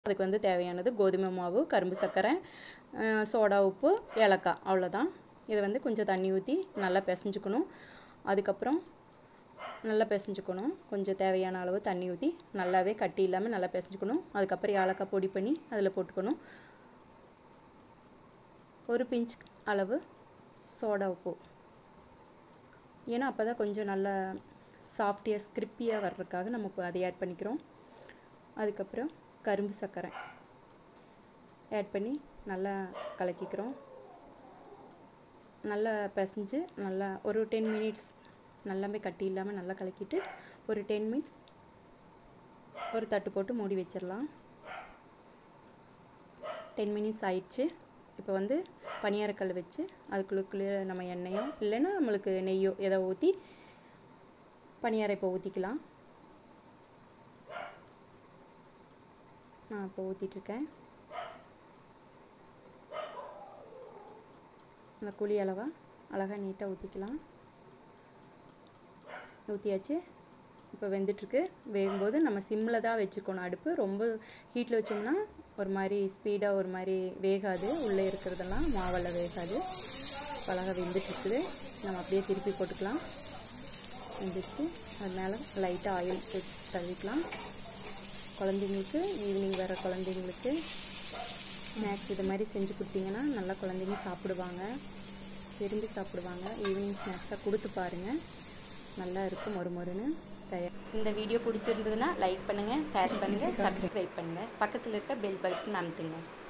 அதுக்கு வந்து தேவையானது கோதுமை மாவு கரும்பு சர்க்கரை அஹ், சோடா உப்பு ஏலக்காய் அவ்வளோதான் இதை வந்து கொஞ்சம் தண்ணி ஊற்றி நல்லா பிசைஞ்சுக்கணும் அதுக்கப்புறம் நல்லா பிசைஞ்சுக்கணும் கொஞ்சம் தேவையான அளவு தண்ணி ஊற்றி நல்லாவே கட்டி இல்லாமல் நல்லா பிசைஞ்சுக்கணும் அதுக்கப்புறம் ஏலக்காய் பொடி பண்ணி அதில் போட்டுக்கணும் ஒரு பிஞ்ச் அளவு சோடா உப்பு ஏன்னா அப்போ தான் கொஞ்சம் நல்லா சாஃப்டியாக ஸ்கிரிப்பியாக வர்றதுக்காக நம்ம இப்போ அதை ஆட் பண்ணிக்கிறோம் அதுக்கப்புறம் கரும்பு சர்க்கரை ஆட் பண்ணி நல்லா கலக்கிக்கிறோம் நல்லா பிசைஞ்சு நல்லா ஒரு டென் மினிட்ஸ் நல்லாவே கட்டி இல்லாமல் நல்லா கலக்கிட்டு ஒரு டென் மினிட்ஸ் ஒரு தட்டு போட்டு மூடி வச்சிடலாம் டென் மினிட்ஸ் ஆயிடுச்சு இப்போ வந்து பணியாரக்கல் வச்சு அதுக்குள்ளுக்குள்ளே நம்ம எண்ணெயோ இல்லைன்னா நம்மளுக்கு நெய்யோ ஏதோ ஊற்றி பணியாரம் இப்போ ஊற்றிக்கலாம் நான் இப்போ ஊற்றிட்டுருக்கேன் அந்த குழி அளவா அழகாக நீட்டாக ஊற்றிக்கலாம் ஊற்றியாச்சு இப்போ வெந்துட்டுருக்கு வேகும்போது நம்ம சிம்மில் தான் வச்சுக்கணும் அடுப்பு ரொம்ப ஹீட்டில் வச்சோம்னா ஒரு மாதிரி ஸ்பீடாக ஒரு மாதிரி வேகாது உள்ளே இருக்கிறதெல்லாம் மாவெல்லாம் வேகாது இப்போ அழகாக வெந்துட்டுருக்குது நம்ம அப்படியே திருப்பி போட்டுக்கலாம் வெந்துச்சு அது மேலே லைட்டாக ஆயில் தள்ளிக்கலாம் குழந்தைங்களுக்கு ஈவினிங் வர குழந்தைங்களுக்கு ஸ்நாக்ஸ் இது மாதிரி செஞ்சு கொடுத்தீங்கன்னா நல்லா குழந்தைங்க சாப்பிடுவாங்க விரும்பி சாப்பிடுவாங்க ஈவினிங் ஸ்நாக்ஸாக கொடுத்து பாருங்கள் நல்லா இருக்கும் மொறு மொறுன்னு தயார் இந்த வீடியோ பிடிச்சிருந்ததுன்னா லைக் பண்ணுங்கள் ஷேர் பண்ணுங்கள் சப்ஸ்கிரைப் பண்ணுங்கள் பக்கத்தில் இருக்க பெல் பட்டன் அமுத்துங்க